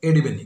എഡിബന്നി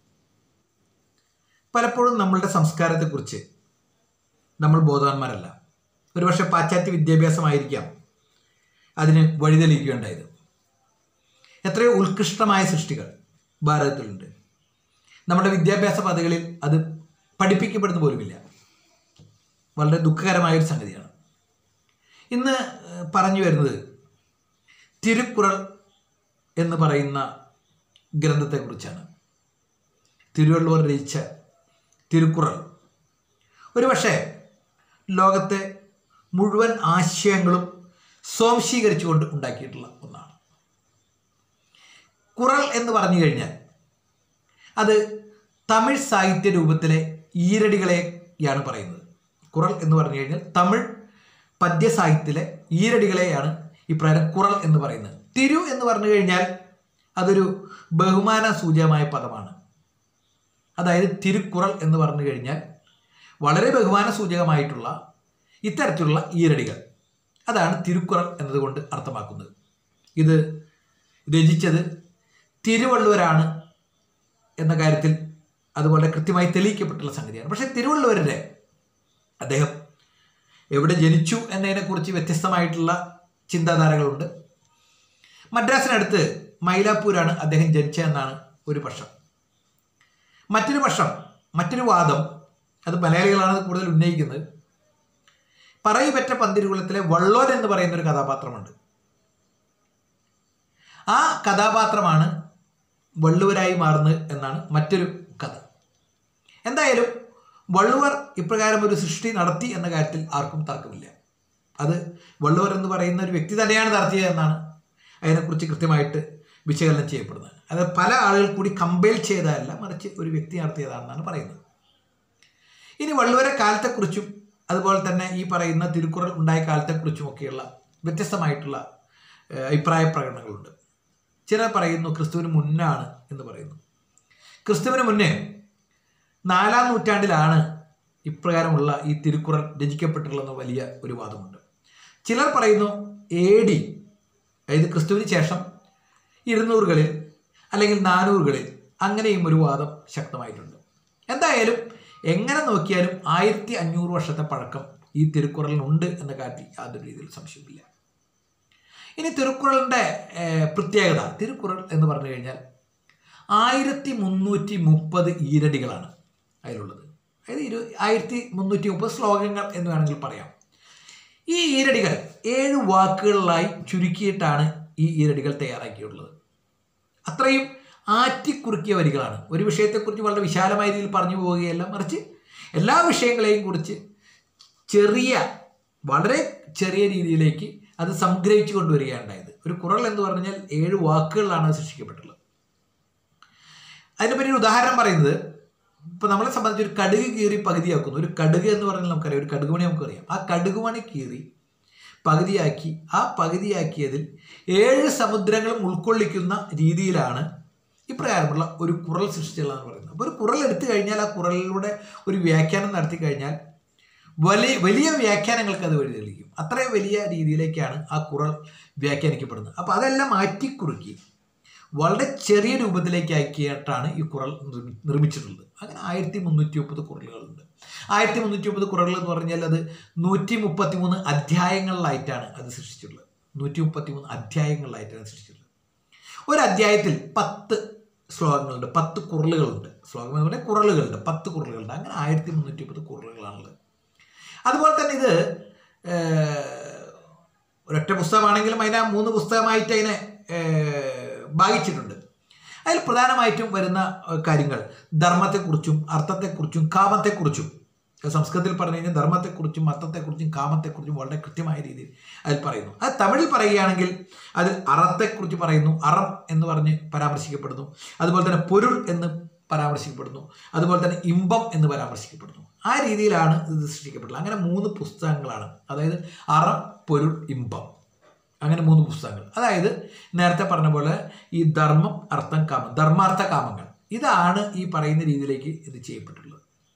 പലപ്പോഴും നമ്മളുടെ സംസ്കാരത്തെക്കുറിച്ച് നമ്മൾ ബോധവാന്മാരല്ല ഒരുപക്ഷെ പാശ്ചാത്യ വിദ്യാഭ്യാസമായിരിക്കാം അതിന് വഴിതെളിയിക്കുകയുണ്ടായത് എത്രയോ ഉത്കൃഷ്ടമായ സൃഷ്ടികൾ ഭാരതത്തിലുണ്ട് നമ്മുടെ വിദ്യാഭ്യാസ പദ്ധതികളിൽ അത് പഠിപ്പിക്കപ്പെടുന്ന പോലുമില്ല വളരെ ദുഃഖകരമായൊരു സംഗതിയാണ് ഇന്ന് ഏഹ്, പറഞ്ഞു വരുന്നത് തിരുക്കുറൾ എന്ന് പറയുന്ന ഗ്രന്ഥത്തെക്കുറിച്ചാണ് തിരുവള്ളുവർ രചിച്ച തിരുക്കുറൾ ഒരുപക്ഷെ ലോകത്തെ മുഴുവൻ ആശയങ്ങളും സ്വാംശീകരിച്ചുകൊണ്ട് ഉണ്ടാക്കിയിട്ടുള്ള ഒന്നാണ് കുറൾ എന്ന് പറഞ്ഞു കഴിഞ്ഞാൽ അത് തമിഴ് സാഹിത്യ രൂപത്തിലെ ഈരടികളെയാണ് പറയുന്നത് കുറൾ എന്ന് പറഞ്ഞു കഴിഞ്ഞാൽ തമിഴ് പദ്യസാഹിത്യത്തിലെ ഈരടികളെയാണ് ഇപ്രകാരം കുറൾ എന്ന് പറയുന്നത് തിരു എന്ന് പറഞ്ഞു കഴിഞ്ഞാൽ അതൊരു ബഹുമാന സൂചകമായ പദമാണ് അതായത് തിരുക്കുറൾ എന്ന് പറഞ്ഞു കഴിഞ്ഞാൽ വളരെ ബഹുമാന സൂചകമായിട്ടുള്ള ഇത്തരത്തിലുള്ള ഈരടികൾ അതാണ് തിരുക്കുറൾ എന്നതുകൊണ്ട് അർത്ഥമാക്കുന്നത് ഇത് രചിച്ചത് തിരുവള്ളുവരാണ് എന്ന കാര്യത്തിൽ അതുപോലെ കൃത്യമായി തെളിയിക്കപ്പെട്ടുള്ള സംഗതിയാണ് പക്ഷേ തിരുവള്ളുവരുടെ അദ്ദേഹം എവിടെ ജനിച്ചു എന്നതിനെക്കുറിച്ച് വ്യത്യസ്തമായിട്ടുള്ള ചിന്താധാരകളുണ്ട് മദ്രാസിനടുത്ത് മൈലാപ്പൂരാണ് അദ്ദേഹം ജനിച്ചതെന്നാണ് ഒരു പക്ഷം മറ്റൊരു പക്ഷം മറ്റൊരു വാദം അത് മലയാളികളാണ് കൂടുതൽ ഉന്നയിക്കുന്നത് പറയിപ്പറ്റ പന്തിരുകുളത്തിലെ വള്ളോൻ എന്ന് പറയുന്ന ഒരു കഥാപാത്രമുണ്ട് ആ കഥാപാത്രമാണ് വള്ളുവരായി മാറുന്നത് എന്നാണ് മറ്റൊരു കഥ എന്തായാലും വള്ളുവർ ഇപ്രകാരം ഒരു സൃഷ്ടി നടത്തി എന്ന കാര്യത്തിൽ ആർക്കും തർക്കമില്ല അത് വള്ളുവർ എന്ന് പറയുന്ന ഒരു വ്യക്തി തന്നെയാണ് നടത്തിയത് എന്നാണ് അതിനെക്കുറിച്ച് കൃത്യമായിട്ട് വിശകലനം ചെയ്യപ്പെടുന്നത് അത് പല ആളുകൾ കൂടി കമ്പയൽ ചെയ്തതല്ല മറിച്ച് ഒരു വ്യക്തി നടത്തിയതാണെന്നാണ് പറയുന്നത് ഇനി വള്ളുവരെ കാലത്തെക്കുറിച്ചും അതുപോലെ തന്നെ ഈ പറയുന്ന തിരുക്കുറൾ ഉണ്ടായ കാലത്തെക്കുറിച്ചും ഒക്കെയുള്ള വ്യത്യസ്തമായിട്ടുള്ള ഏഹ്, അഭിപ്രായ പ്രകടനങ്ങളുണ്ട് ചിലർ പറയുന്നു ക്രിസ്തുവിന് മുന്നാണ് എന്ന് പറയുന്നു ക്രിസ്തുവിന് മുന്നേ നാലാം നൂറ്റാണ്ടിലാണ് ഇപ്രകാരമുള്ള ഈ തിരുക്കുറൾ രചിക്കപ്പെട്ടിട്ടുള്ളതെന്ന് വലിയ ഒരു വാദമുണ്ട് ചിലർ പറയുന്നു എ ഡി അതായത് ക്രിസ്തുവിന് ശേഷം ഇരുന്നൂറുകളിൽ അല്ലെങ്കിൽ നാനൂറുകളിൽ അങ്ങനെയും ഒരു വാദം ശക്തമായിട്ടുണ്ട് എന്തായാലും എങ്ങനെ നോക്കിയാലും ആയിരത്തി അഞ്ഞൂറ് വർഷത്തെ പഴക്കം ഈ തിരുക്കുറലിനുണ്ട് എന്ന കാര്യത്തിൽ യാതൊരു രീതിയിൽ സംശയമില്ല ഇനി തിരുക്കുറളിൻ്റെ ഏഹ്, പ്രത്യേകത തിരുക്കുറൾ എന്ന് പറഞ്ഞു കഴിഞ്ഞാൽ ആയിരത്തി മുന്നൂറ്റി മുപ്പത് ഈരടികളാണ് അതിലുള്ളത് അതായത് ഇരു ആയിരത്തി മുന്നൂറ്റി മുപ്പത് ശ്ലോകങ്ങൾ എന്ന് വേണമെങ്കിൽ പറയാം ഈ ഈരടികൾ ഏഴ് വാക്കുകളിലായി ചുരുക്കിയിട്ടാണ് ഈ ഈരടികൾ തയ്യാറാക്കിയിട്ടുള്ളത് അത്രയും ആറ്റിക്കുറുക്കിയ വരികളാണ് ഒരു വിഷയത്തെക്കുറിച്ച് വളരെ വിശാലമായ രീതിയിൽ പറഞ്ഞു പോവുകയല്ല മറിച്ച് എല്ലാ വിഷയങ്ങളെയും കുറിച്ച് ചെറിയ വളരെ ചെറിയ രീതിയിലേക്ക് അത് സംഗ്രഹിച്ചു കൊണ്ടുവരികയാണ് ഉണ്ടായത് ഒരു കുറൾ എന്ന് പറഞ്ഞാൽ ഏഴ് വാക്കുകളിലാണ് അത് സൃഷ്ടിക്കപ്പെട്ടുള്ളത് അതിനെപ്പറ്റി ഒരു ഉദാഹരണം പറയുന്നത് ഇപ്പൊ നമ്മളെ സംബന്ധിച്ച് ഒരു കടുക് കീറി പകുതിയാക്കുന്നു ഒരു കടുക് എന്ന് പറഞ്ഞാൽ നമുക്കറിയാം ഒരു കടുക് മണി നമുക്കറിയാം ആ കടുക് മണി കീറി പകുതിയാക്കി ആ പകുതിയാക്കിയതിൽ ഏഴ് സമുദ്രങ്ങളും ഉൾക്കൊള്ളിക്കുന്ന രീതിയിലാണ് ഇപ്രകാരമുള്ള ഒരു കുറൽ സൃഷ്ടിച്ചുള്ളതെന്ന് പറയുന്നത് അപ്പോൾ ഒരു കുറൽ എടുത്തു കഴിഞ്ഞാൽ ആ കുറലിലൂടെ ഒരു വ്യാഖ്യാനം നടത്തി കഴിഞ്ഞാൽ വലിയ വലിയ വ്യാഖ്യാനങ്ങൾക്ക് അത് വഴി തെളിയിക്കും അത്രയും വലിയ രീതിയിലേക്കാണ് ആ കുറൽ വ്യാഖ്യാനിക്കപ്പെടുന്നത് അപ്പോൾ അതെല്ലാം മാറ്റിക്കുറുക്കി വളരെ ചെറിയ രൂപത്തിലേക്ക് ആക്കിയിട്ടാണ് ഈ കുറൽ നിർമ്മി- നിർമ്മിച്ചിട്ടുള്ളത് അങ്ങനെ ആയിരത്തി മുന്നൂറ്റി മുപ്പത് കുറലുകളുണ്ട് ആയിരത്തി മുന്നൂറ്റി മുപ്പത് കുറലുകൾ എന്ന് പറഞ്ഞാൽ അത് നൂറ്റി മുപ്പത്തി മൂന്ന് അധ്യായങ്ങളിലായിട്ടാണ് അത് സൃഷ്ടിച്ചിട്ടുള്ളത് നൂറ്റി മുപ്പത്തി മൂന്ന് അധ്യായങ്ങളിലായിട്ടാണ് സൃഷ്ടിച്ചിട്ടുള്ളത് ഒരു അധ്യായത്തിൽ പത്ത് ശ്ലോകങ്ങളുണ്ട് പത്ത് കുറലുകളുണ്ട് ശ്ലോകം എന്ന് പറഞ്ഞാൽ കുറലുകളുണ്ട് പത്ത് കുറലുകളുണ്ട് അങ്ങനെ ആയിരത്തി മുന്നൂറ്റി മുപ്പത് കുറലുകളാണുള്ളത് അതുപോലെ തന്നെ ഇത് ഏഹ്, ഒരൊറ്റ പുസ്തകമാണെങ്കിലും അതിനെ മൂന്ന് പുസ്തകമായിട്ട് അതിനെ ഏഹ്, ഭാഗിച്ചിട്ടുണ്ട് അതിൽ പ്രധാനമായിട്ടും വരുന്ന ഏഹ്, കാര്യങ്ങൾ ധർമ്മത്തെക്കുറിച്ചും അർത്ഥത്തെക്കുറിച്ചും കാമത്തെക്കുറിച്ചും സംസ്കൃതത്തിൽ പറഞ്ഞു കഴിഞ്ഞാൽ ധർമ്മത്തെക്കുറിച്ചും അർത്ഥത്തെക്കുറിച്ചും കാമത്തെക്കുറിച്ചും വളരെ കൃത്യമായ രീതിയിൽ അതിൽ പറയുന്നു അത് തമിഴിൽ പറയുകയാണെങ്കിൽ അതിൽ അറത്തെക്കുറിച്ച് പറയുന്നു അറം എന്ന് പറഞ്ഞ് പരാമർശിക്കപ്പെടുന്നു അതുപോലെ തന്നെ പൊരുൾ എന്ന് പരാമർശിക്കപ്പെടുന്നു അതുപോലെ തന്നെ ഇമ്പം എന്ന് പരാമർശിക്കപ്പെടുന്നു ആ രീതിയിലാണ് ഇത് സൃഷ്ടിക്കപ്പെട്ടുള്ളത് അങ്ങനെ മൂന്ന് പുസ്തകങ്ങളാണ് അതായത് അറം പൊരുൾ ഇമ്പം അങ്ങനെ മൂന്ന് പുസ്തകങ്ങൾ അതായത് നേരത്തെ പറഞ്ഞ പോലെ ഈ ധർമ്മം അർത്ഥം കാമം ധർമാർത്ഥ കാമങ്ങൾ ഇതാണ് ഈ പറയുന്ന രീതിയിലേക്ക് ഇത് ചെയ്യപ്പെട്ടുള്ളത്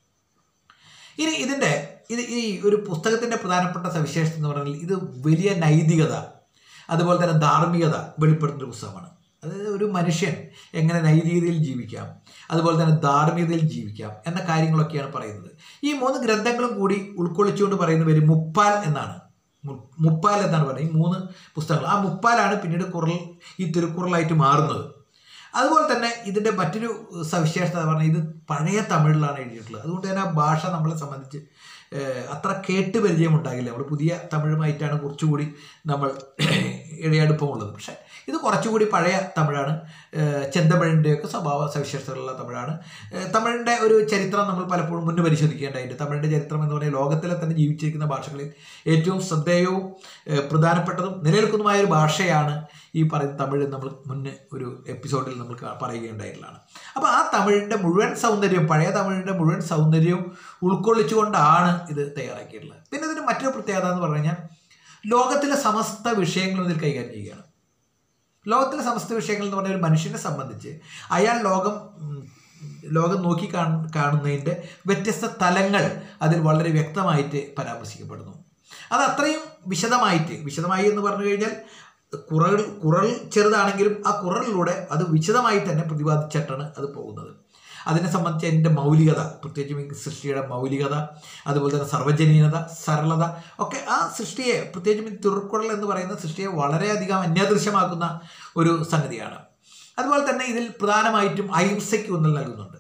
ഇനി ഇതിൻ്റെ ഇത് ഈ ഒരു പുസ്തകത്തിൻ്റെ പ്രധാനപ്പെട്ട സവിശേഷത എന്ന് പറഞ്ഞാൽ ഇത് വലിയ നൈതികത അതുപോലെ തന്നെ ധാർമ്മികത വെളിപ്പെടുത്തുന്ന ഒരു പുസ്തകമാണ് അതായത് ഒരു മനുഷ്യൻ എങ്ങനെ നൈതികതയിൽ ജീവിക്കാം അതുപോലെ തന്നെ ധാർമ്മികതയിൽ ജീവിക്കാം എന്ന കാര്യങ്ങളൊക്കെയാണ് പറയുന്നത് ഈ മൂന്ന് ഗ്രന്ഥങ്ങളും കൂടി ഉൾക്കൊള്ളിച്ചുകൊണ്ട് പറയുന്ന പേര് മുപ്പാൽ എന്നാണ് മു- മുപ്പാൽ എന്നാണ് പറയുന്നത് ഈ മൂന്ന് പുസ്തകങ്ങൾ ആ മുപ്പാലാണ് പിന്നീട് കുറൽ ഈ തിരുക്കുറലായിട്ട് മാറുന്നത് അതുപോലെ തന്നെ ഇതിൻ്റെ മറ്റൊരു സവിശേഷത പറഞ്ഞാൽ ഇത് പഴയ തമിഴിലാണ് എഴുതിയിട്ടുള്ളത് അതുകൊണ്ട് തന്നെ ആ ഭാഷ നമ്മളെ സംബന്ധിച്ച് ഏഹ്, അത്ര കേട്ട് പരിചയം ഉണ്ടാകില്ല നമ്മൾ പുതിയ തമിഴുമായിട്ടാണ് കുറച്ചുകൂടി നമ്മൾ ഇഴയടുപ്പമുള്ളത് പക്ഷേ ഇത് കുറച്ചുകൂടി പഴയ തമിഴാണ് ഏഹ്, ചെന്തമിഴിൻ്റെയൊക്കെ സ്വഭാവ സവിശേഷതകളുള്ള തമിഴാണ് ഏഹ്, തമിഴിൻ്റെ ഒരു ചരിത്രം നമ്മൾ പലപ്പോഴും മുന്ന് പരിശോധിക്കേണ്ടതായിട്ട് തമിഴിൻ്റെ ചരിത്രം എന്ന് പറഞ്ഞാൽ ലോകത്തിലെ തന്നെ ജീവിച്ചിരിക്കുന്ന ഭാഷകളിൽ ഏറ്റവും ശ്രദ്ധേയവും ഏഹ്, പ്രധാനപ്പെട്ടതും നിലനിൽക്കുന്നതുമായ ഒരു ഭാഷയാണ് ഈ പറയുന്ന തമിഴ് നമ്മൾ മുന്നേ ഒരു എപ്പിസോഡിൽ നമ്മൾ കാ- പറയുകയുണ്ടായിട്ടുള്ളതാണ് അപ്പോൾ ആ തമിഴിൻ്റെ മുഴുവൻ സൗന്ദര്യവും പഴയ തമിഴിൻ്റെ മുഴുവൻ സൗന്ദര്യവും ഉൾക്കൊള്ളിച്ചുകൊണ്ടാണ് ഇത് തയ്യാറാക്കിയിട്ടുള്ളത് പിന്നെ ഇതിന് മറ്റൊരു പ്രത്യേകത എന്ന് പറഞ്ഞു കഴിഞ്ഞാൽ ലോകത്തിലെ സമസ്ത വിഷയങ്ങളും ഇതിൽ കൈകാര്യം ചെയ്യുകയാണ് ലോകത്തിലെ സമസ്ത വിഷയങ്ങൾ എന്ന് പറഞ്ഞാൽ ഒരു മനുഷ്യനെ സംബന്ധിച്ച് അയാൾ ലോകം ഉം, ലോകം നോക്കി കാണ- കാണുന്നതിൻ്റെ വ്യത്യസ്ത തലങ്ങൾ അതിൽ വളരെ വ്യക്തമായിട്ട് പരാമർശിക്കപ്പെടുന്നു അത് അത്രയും വിശദമായിട്ട് വിശദമായി എന്ന് പറഞ്ഞു കഴിഞ്ഞാൽ കുറൾ കുറൾ ചെറുതാണെങ്കിലും ആ കുറളിലൂടെ അത് വിശദമായി തന്നെ പ്രതിപാദിച്ചിട്ടാണ് അത് പോകുന്നത് അതിനെ സംബന്ധിച്ച് അതിൻ്റെ മൗലികത പ്രത്യേകിച്ചും ഈ സൃഷ്ടിയുടെ മൗലികത അതുപോലെ തന്നെ സർവജനീയത സരളത ഒക്കെ ആ സൃഷ്ടിയെ പ്രത്യേകിച്ചും ഈ തിരുക്കുറൾ എന്ന് പറയുന്ന സൃഷ്ടിയെ വളരെയധികം അന്യാദൃശ്യമാക്കുന്ന ഒരു സംഗതിയാണ് അതുപോലെ തന്നെ ഇതിൽ പ്രധാനമായിട്ടും അഹിംസയ്ക്ക് ഊന്നൽ നൽകുന്നുണ്ട്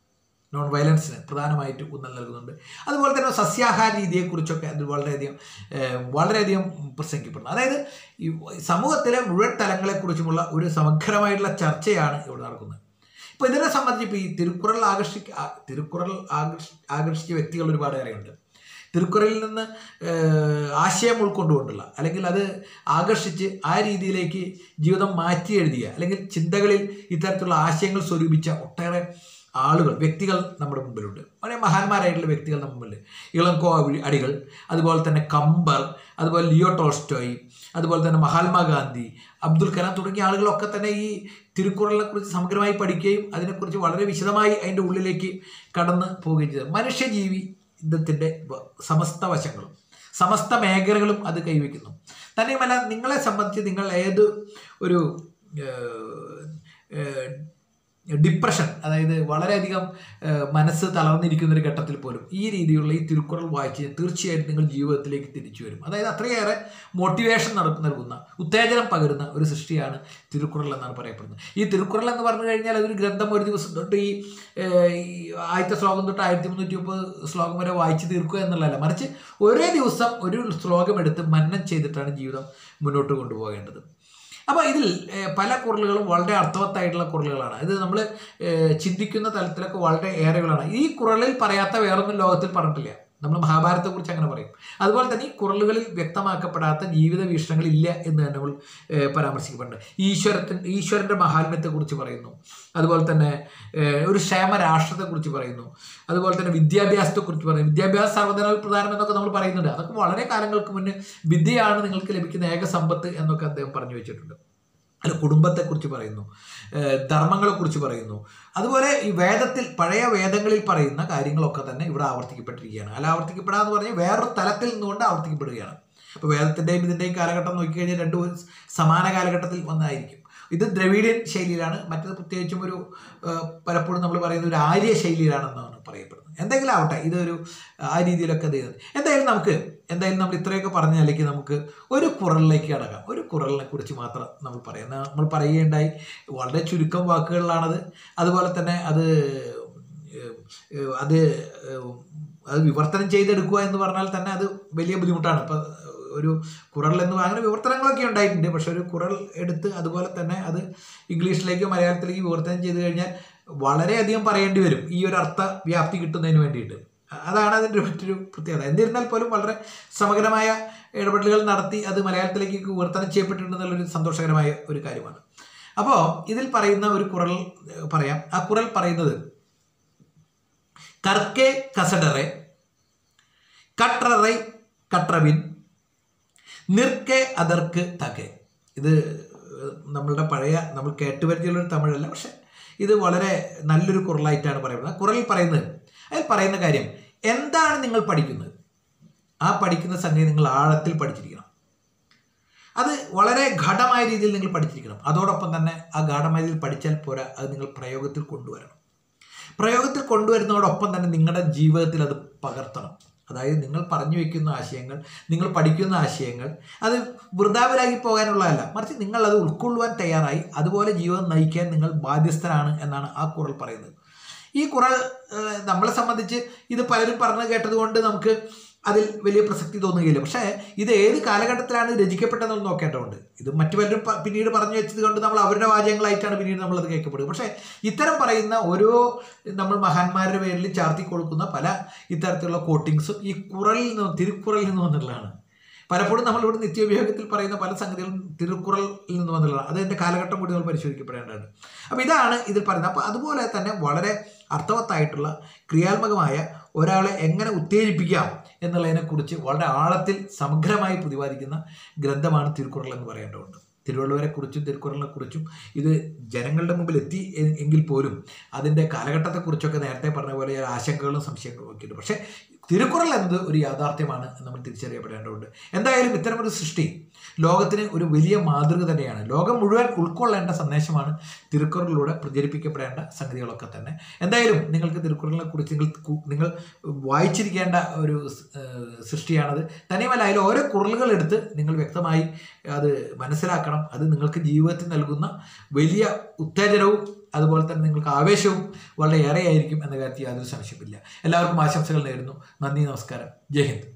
നോൺ വയലൻസിന് പ്രധാനമായിട്ടും ഊന്നൽ നൽകുന്നുണ്ട് അതുപോലെ തന്നെ സസ്യാഹാര രീതിയെക്കുറിച്ചൊക്കെ അതിൽ വളരെയധികം ഏഹ്, വളരെയധികം പ്രസംഗിക്കപ്പെടുന്നു അതായത് ഈ സമൂഹത്തിലെ മുഴുവൻ തലങ്ങളെക്കുറിച്ചുമുള്ള ഒരു സമഗ്രമായിട്ടുള്ള ചർച്ചയാണ് ഇവിടെ നടക്കുന്നത് ഇപ്പോൾ ഇതിനെ സംബന്ധിച്ച് ഇപ്പോൾ ഈ തിരുക്കുറൽ ആകർഷിക്ക ആ, തിരുക്കുറൽ ആകർഷ ആകർഷിച്ച വ്യക്തികൾ ഒരുപാട് ഏറെയുണ്ട് തിരുക്കുറലിൽ നിന്ന് ഏഹ്, ആശയം ഉൾക്കൊണ്ടുകൊണ്ടുള്ള അല്ലെങ്കിൽ അത് ആകർഷിച്ച് ആ രീതിയിലേക്ക് ജീവിതം മാറ്റി എഴുതിയ അല്ലെങ്കിൽ ചിന്തകളിൽ ഇത്തരത്തിലുള്ള ആശയങ്ങൾ സ്വരൂപിച്ച ഒട്ടേറെ ആളുകൾ വ്യക്തികൾ നമ്മുടെ മുമ്പിലുണ്ട് വളരെ മഹാന്മാരായിട്ടുള്ള വ്യക്തികൾ നമ്മുടെ മുമ്പിൽ ഇളങ്കോ അടി- അടികൾ അതുപോലെ തന്നെ കമ്പർ അതുപോലെ ലിയോ ടോൾസ്റ്റോയ് അതുപോലെ തന്നെ മഹാത്മാഗാന്ധി അബ്ദുൽ കലാം തുടങ്ങിയ ആളുകളൊക്കെ തന്നെ ഈ തിരുക്കുറലിനെ കുറിച്ച് സമഗ്രമായി പഠിക്കുകയും അതിനെക്കുറിച്ച് വളരെ വിശദമായി അതിൻ്റെ ഉള്ളിലേക്ക് കടന്ന് പോവുകയും ചെയ്തത് മനുഷ്യജീവി യുദ്ധത്തിൻ്റെ സമസ്ത വശങ്ങളും സമസ്ത മേഖലകളും അത് കൈവയ്ക്കുന്നു തന്നെയുമല്ല നിങ്ങളെ സംബന്ധിച്ച് നിങ്ങൾ ഏത് ഒരു ഏഹ്, ഏഹ്, ഡിപ്രഷൻ അതായത് വളരെയധികം ഏഹ്, മനസ്സ് തളർന്നിരിക്കുന്ന ഒരു ഘട്ടത്തിൽ പോലും ഈ രീതിയിലുള്ള ഈ തിരുക്കുറൾ വായിച്ച് തീർച്ചയായിട്ടും നിങ്ങൾ ജീവിതത്തിലേക്ക് തിരിച്ചു വരും അതായത് അത്രയേറെ മോട്ടിവേഷൻ നട- നൽകുന്ന ഉത്തേജനം പകരുന്ന ഒരു സൃഷ്ടിയാണ് തിരുക്കുറൾ എന്നാണ് പറയപ്പെടുന്നത് ഈ തിരുക്കുറൾ എന്ന് പറഞ്ഞു കഴിഞ്ഞാൽ അതൊരു ഗ്രന്ഥം ഒരു ദിവസം തൊട്ട് ഈ ഏഹ്, ഈ ആദ്യത്തെ ശ്ലോകം തൊട്ട് ആയിരത്തി മുന്നൂറ്റി മുപ്പത് ശ്ലോകം വരെ വായിച്ച് തീർക്കുക എന്നുള്ളതല്ല മറിച്ച് ഒരേ ദിവസം ഒരു ശ്ലോകം എടുത്ത് മന്നം ചെയ്തിട്ടാണ് ജീവിതം മുന്നോട്ട് കൊണ്ടുപോകേണ്ടത് അപ്പോൾ ഇതിൽ ഏഹ്, പല കുറലുകളും വളരെ അർത്ഥവത്തായിട്ടുള്ള കുറലുകളാണ് ഇത് നമ്മൾ ചിന്തിക്കുന്ന തലത്തിലൊക്കെ വളരെ ഏറെകളാണ് ഈ കുറളിൽ പറയാത്ത വേറൊന്നും ലോകത്തിൽ പറഞ്ഞിട്ടില്ല നമ്മൾ മഹാഭാരതത്തെക്കുറിച്ച് അങ്ങനെ പറയും അതുപോലെ തന്നെ ഈ കുറലുകളിൽ വ്യക്തമാക്കപ്പെടാത്ത ജീവിത വീക്ഷണങ്ങൾ ഇല്ല എന്ന് തന്നെ നമ്മൾ ഏഹ്, പരാമർശിക്കപ്പെടുന്നുണ്ട് ഈശ്വരത്തിൻ ഈശ്വരൻ്റെ മഹാത്മ്യത്തെക്കുറിച്ച് പറയുന്നു അതുപോലെ തന്നെ ഏഹ്, ഒരു ക്ഷേമ രാഷ്ട്രത്തെക്കുറിച്ച് പറയുന്നു അതുപോലെ തന്നെ വിദ്യാഭ്യാസത്തെക്കുറിച്ച് പറയുന്നു വിദ്യാഭ്യാസം സർവ്വധനാൽ പ്രധാനം എന്നൊക്കെ നമ്മൾ പറയുന്നുണ്ട് അതൊക്കെ വളരെ കാലങ്ങൾക്ക് മുന്നേ വിദ്യയാണ് നിങ്ങൾക്ക് ലഭിക്കുന്ന ഏക സമ്പത്ത് എന്നൊക്കെ അദ്ദേഹം പറഞ്ഞു വെച്ചിട്ടുണ്ട് അല്ല കുടുംബത്തെക്കുറിച്ച് പറയുന്നു ഏഹ് ധർമ്മങ്ങളെക്കുറിച്ച് പറയുന്നു അതുപോലെ ഈ വേദത്തിൽ പഴയ വേദങ്ങളിൽ പറയുന്ന കാര്യങ്ങളൊക്കെ തന്നെ ഇവിടെ ആവർത്തിക്കപ്പെട്ടിരിക്കുകയാണ് അല്ല ആവർത്തിക്കപ്പെടാന്ന് പറഞ്ഞാൽ വേറൊരു തലത്തിൽ നിന്നുകൊണ്ട് ആവർത്തിക്കപ്പെടുകയാണ് അപ്പോൾ വേദത്തിൻ്റെയും ഇതിൻ്റെയും കാലഘട്ടം നോക്കിക്കഴിഞ്ഞാൽ രണ്ടും ഒരു സമാന കാലഘട്ടത്തിൽ വന്നായിരിക്കും ഇത് ദ്രവീഡിയൻ ശൈലിയിലാണ് മറ്റത് പ്രത്യേകിച്ചും ഒരു ഏഹ്, പലപ്പോഴും നമ്മൾ പറയുന്ന ഒരു ആര്യ ശൈലിയിലാണെന്നാണ് പറയപ്പെടുന്നത് എന്തെങ്കിലും ആവട്ടെ ഇതൊരു ആ രീതിയിലൊക്കെ ഇത് ചെയ്യുന്നത് എന്തായാലും നമുക്ക് എന്തായാലും നമ്മൾ ഇത്രയൊക്കെ പറഞ്ഞാലേക്ക് നമുക്ക് ഒരു കുറളിലേക്ക് കടക്കാം ഒരു കുറളിനെ കുറിച്ച് മാത്രം നമ്മൾ പറയാം ന- നമ്മൾ പറയുകയുണ്ടായി വളരെ ചുരുക്കം വാക്കുകളിലാണത് അതുപോലെ തന്നെ അത് ഏഹ്, ഏഹ്, അത് ഏഹ്, അത് വിവർത്തനം ചെയ്തെടുക്കുക എന്ന് പറഞ്ഞാൽ തന്നെ അത് വലിയ ബുദ്ധിമുട്ടാണ് ഇപ്പം ഒരു കുറൾ എന്ന് അങ്ങനെ വിവർത്തനങ്ങളൊക്കെ ഉണ്ടായിട്ടുണ്ട് പക്ഷെ ഒരു കുറൾ എടുത്ത് അതുപോലെ തന്നെ അത് ഇംഗ്ലീഷിലേക്കോ മലയാളത്തിലേക്കോ വിവർത്തനം ചെയ്ത് കഴിഞ്ഞാൽ വളരെയധികം പറയേണ്ടി വരും ഈ ഒരു അർത്ഥ വ്യാപ്തി കിട്ടുന്നതിന് വേണ്ടിയിട്ട് അതാണ് അതിൻ്റെ മറ്റൊരു പ്രത്യേകത എന്നിരുന്നാൽ പോലും വളരെ സമഗ്രമായ ഇടപെടലുകൾ നടത്തി അത് മലയാളത്തിലേക്ക് വിവർത്തനം ചെയ്യപ്പെട്ടിട്ടുണ്ടെന്നുള്ളൊരു സന്തോഷകരമായ ഒരു കാര്യമാണ് അപ്പോൾ ഇതിൽ പറയുന്ന ഒരു കുറൽ ഏഹ്, പറയാം ആ കുറൽ പറയുന്നത് കർക്കെ കസഡറെ കട്രറൈ കട്രവിൻ നിർക്കെ അതർക്ക് തകെ ഇത് ഏഹ്, നമ്മളുടെ പഴയ നമ്മൾ കേട്ടുപരിചയമുള്ളൊരു തമിഴല്ല പക്ഷെ ഇത് വളരെ നല്ലൊരു കുറലായിട്ടാണ് പറയുന്നത് കുറലിൽ പറയുന്നത് അതിൽ പറയുന്ന കാര്യം എന്താണ് നിങ്ങൾ പഠിക്കുന്നത് ആ പഠിക്കുന്ന സംഗതി നിങ്ങൾ ആഴത്തിൽ പഠിച്ചിരിക്കണം അത് വളരെ ഗാഠമായ രീതിയിൽ നിങ്ങൾ പഠിച്ചിരിക്കണം അതോടൊപ്പം തന്നെ ആ ഗാഠമായ രീതിയിൽ പഠിച്ചാൽ പോരാ അത് നിങ്ങൾ പ്രയോഗത്തിൽ കൊണ്ടുവരണം പ്രയോഗത്തിൽ കൊണ്ടുവരുന്നതോടൊപ്പം തന്നെ നിങ്ങളുടെ ജീവിതത്തിൽ അത് പകർത്തണം അതായത് നിങ്ങൾ പറഞ്ഞു വെക്കുന്ന ആശയങ്ങൾ നിങ്ങൾ പഠിക്കുന്ന ആശയങ്ങൾ അത് വൃതാവിലാക്കി പോകാനുള്ളതല്ല മറിച്ച് നിങ്ങൾ അത് ഉൾക്കൊള്ളുവാൻ തയ്യാറായി അതുപോലെ ജീവിതം നയിക്കാൻ നിങ്ങൾ ബാധ്യസ്ഥരാണ് എന്നാണ് ആ കുറൾ പറയുന്നത് ഈ കുറൾ ഏഹ്, നമ്മളെ സംബന്ധിച്ച് ഇത് പലരും പറഞ്ഞു കേട്ടത് കൊണ്ട് നമുക്ക് അതിൽ വലിയ പ്രസക്തി തോന്നുകയില്ല പക്ഷേ ഇത് ഏത് കാലഘട്ടത്തിലാണ് രചിക്കപ്പെട്ടതെന്ന് നോക്കേണ്ടതുണ്ട് ഇത് മറ്റു പലരും പ- പിന്നീട് പറഞ്ഞു വെച്ചത് കൊണ്ട് നമ്മൾ അവരുടെ വാചകങ്ങളായിട്ടാണ് പിന്നീട് നമ്മളത് കേൾക്കപ്പെടുക പക്ഷേ ഇത്തരം പറയുന്ന ഓരോ നമ്മൾ മഹാന്മാരുടെ പേരിൽ ചാർത്തി കൊടുക്കുന്ന പല ഇത്തരത്തിലുള്ള കോട്ടിങ്സും ഈ കുറലിൽ നിന്ന് തിരുക്കുറലിൽ നിന്ന് വന്നിട്ടുള്ളതാണ് പലപ്പോഴും നമ്മളിവിടെ നിത്യോപയോഗത്തിൽ പറയുന്ന പല സംഗതികളും തിരുക്കുറലിൽ നിന്ന് വന്നിട്ടുള്ളതാണ് അത് എൻ്റെ കാലഘട്ടം കൂടി നമ്മൾ പരിശോധിക്കപ്പെടേണ്ടതാണ് അപ്പോൾ ഇതാണ് ഇതിൽ പറയുന്നത് അപ്പോൾ അതുപോലെ തന്നെ വളരെ അർത്ഥവത്തായിട്ടുള്ള ക്രിയാത്മകമായ ഒരാളെ എങ്ങനെ ഉത്തേജിപ്പിക്കാം എന്നുള്ളതിനെക്കുറിച്ച് വളരെ ആഴത്തിൽ സമഗ്രമായി പ്രതിപാദിക്കുന്ന ഗ്രന്ഥമാണ് തിരുക്കുറൾ എന്ന് പറയേണ്ടതുണ്ട് തിരുവള്ളുവരെക്കുറിച്ചും തിരുക്കുറലിനെക്കുറിച്ചും ഇത് ജനങ്ങളുടെ മുമ്പിൽ എത്തി എ- എങ്കിൽ പോലും അതിൻ്റെ കാലഘട്ടത്തെക്കുറിച്ചൊക്കെ നേരത്തെ പറഞ്ഞ പോലെ ആശങ്കകളും സംശയങ്ങളും ഒക്കെ ഉണ്ട് പക്ഷേ തിരുക്കുറൾ എന്നത് ഒരു യാഥാർത്ഥ്യമാണ് എന്ന് നമ്മൾ തിരിച്ചറിയപ്പെടേണ്ടതുണ്ട് എന്തായാലും ഇത്തരമൊരു സൃഷ്ടി ലോകത്തിന് ഒരു വലിയ മാതൃക തന്നെയാണ് ലോകം മുഴുവൻ ഉൾക്കൊള്ളേണ്ട സന്ദേശമാണ് തിരുക്കുറളിലൂടെ പ്രചരിപ്പിക്കപ്പെടേണ്ട സംഗതികളൊക്കെ തന്നെ എന്തായാലും നിങ്ങൾക്ക് തിരുക്കുറളിനെ കുറിച്ച് നിങ്ങൾ കു- നിങ്ങൾ വായിച്ചിരിക്കേണ്ട ഒരു ഏഹ്, സൃഷ്ടിയാണത് തനിമല്ല അതിൽ ഓരോ കുറലുകൾ എടുത്ത് നിങ്ങൾ വ്യക്തമായി അത് മനസ്സിലാക്കണം അത് നിങ്ങൾക്ക് ജീവിതത്തിൽ നൽകുന്ന വലിയ ഉത്തേജനവും അതുപോലെ തന്നെ നിങ്ങൾക്ക് ആവേശവും വളരെ ഏറെയായിരിക്കും എന്ന കാര്യത്തിൽ യാതൊരു സംശയമില്ല എല്ലാവർക്കും ആശംസകൾ നേരുന്നു നന്ദി നമസ്കാരം ജയ് ഹിന്ദ്